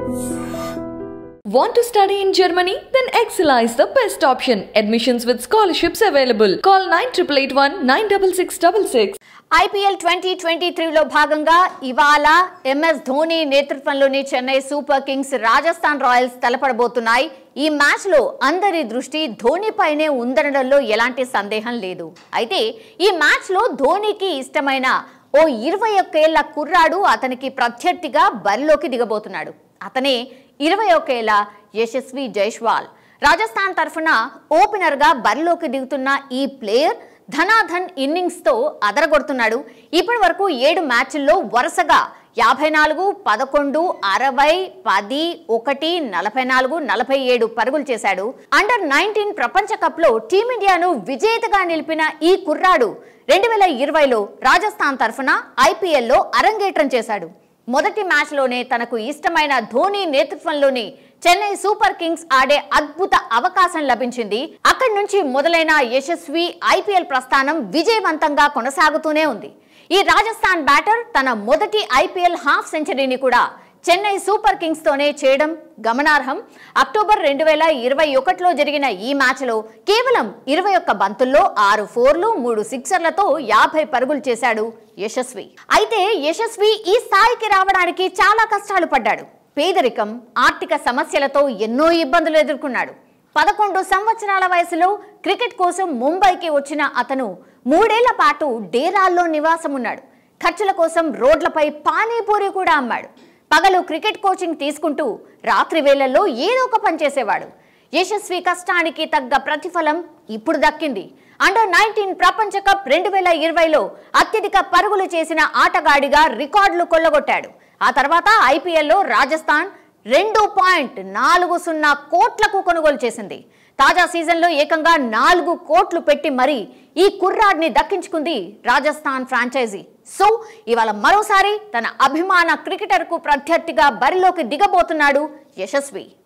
Want to study in Germany? Then Excella is the best option. Admissions with scholarships available. Call 9881 96666. IPL twenty twenty త్రీలో భాగంగా ఇవాళ MS Dhoni నేతృత్వంలోని Chennai Super Kings Rajasthan Royals తలపడబోతున్నాయి ఈ match లో అందరి దృష్టి ధోనిపైనే ఉందనడంలో ఎలాంటి సందేహం లేదు అయితే ఈ మ్యాచ్ లో ధోనికి ఇష్టమైన ఓ ఇరవై ఒక్కేళ్ల కుర్రాడు అతనికి ప్రత్యర్థిగా బరిలోకి దిగబోతున్నాడు అతనే ఇరవై ఒక్కేళ్ల యశస్వి జైష్వాల్ రాజస్థాన్ తరఫున ఓపెనర్ గా బరిలోకి దిగుతున్న ఈ ప్లేయర్ ధనాధన్ ఇన్నింగ్స్ తో అదరగొడుతున్నాడు ఇప్పటి వరకు ఏడు మ్యాచ్ల్లో వరుసగా యాభై నాలుగు పదకొండు అరవై పది ఒకటి నలభై నాలుగు నలభై ఏడు పరుగులు చేశాడు అండర్ నైన్టీన్ ప్రపంచ కప్ లో టీమిండియాను విజేతగా నిలిపిన ఈ కుర్రాడు రెండు వేల ఇరవైలో రాజస్థాన్ తరఫున ఐపీఎల్లో అరంగేట్రం చేశాడు మొదటి మ్యాచ్లోనే తనకు ఇష్టమైన ధోని నేతృత్వంలోని చెన్నై సూపర్ కింగ్స్ ఆడే అద్భుత అవకాశం లభించింది అక్కడి నుంచి మొదలైన యశస్వి ఐపీఎల్ ప్రస్థానం విజయవంతంగా కొనసాగుతూనే ఉంది ఈ రాజస్థాన్ బ్యాటర్ తన మొదటి ఐపీఎల్ హాఫ్ సెంచరీని కూడా చెన్నై సూపర్ కింగ్స్ తోనే చేయడం గమనార్హం అక్టోబర్ రెండు వేల ఇరవై ఒకటిలో జరిగిన ఈ మ్యాచ్లో కేవలం ఇరవై ఒక్క బంతుల్లో ఆరు ఫోర్లు మూడు సిక్సర్లతో యాభై పరుగులు చేశాడు యశస్వి అయితే యశస్వి ఈ స్థాయికి రావడానికి చాలా కష్టాలు పడ్డాడు పేదరికం ఆర్థిక సమస్యలతో ఎన్నో ఇబ్బందులు ఎదుర్కొన్నాడు పదకొండు సంవత్సరాల వయసులో క్రికెట్ కోసం ముంబైకి వచ్చిన అతను మూడేళ్ల పాటు డేరాల్లో నివాసం ఉన్నాడు ఖర్చుల కోసం రోడ్లపై పానీపూరి కూడా అమ్మాడు పగలు క్రికెట్ కోచింగ్ తీసుకుంటూ రాత్రి వేళల్లో ఏదో ఒక పని చేసేవాడు యశస్వి కష్టానికి తగ్గ ప్రతిఫలం ఇప్పుడు దక్కింది అండర్ నైన్టీన్ ప్రపంచ కప్ రెండు వేల ఇరవైలో అత్యధిక పరుగులు చేసిన ఆటగాడిగా రికార్డులు కొల్లగొట్టాడు ఆ తర్వాత ఐపీఎల్లో రాజస్థాన్ రెండు పాయింట్ నాలుగు సున్నా కోట్లకు కొనుగోలు చేసింది తాజా సీజన్లో ఏకంగా నాలుగు కోట్లు పెట్టి మరీ ఈ కుర్రాడిని దక్కించుకుంది రాజస్థాన్ ఫ్రాంచైజీ సో ఇవాళ మరోసారి తన అభిమాన క్రికెటర్కు ప్రత్యర్థిగా బరిలోకి దిగబోతున్నాడు యశస్వి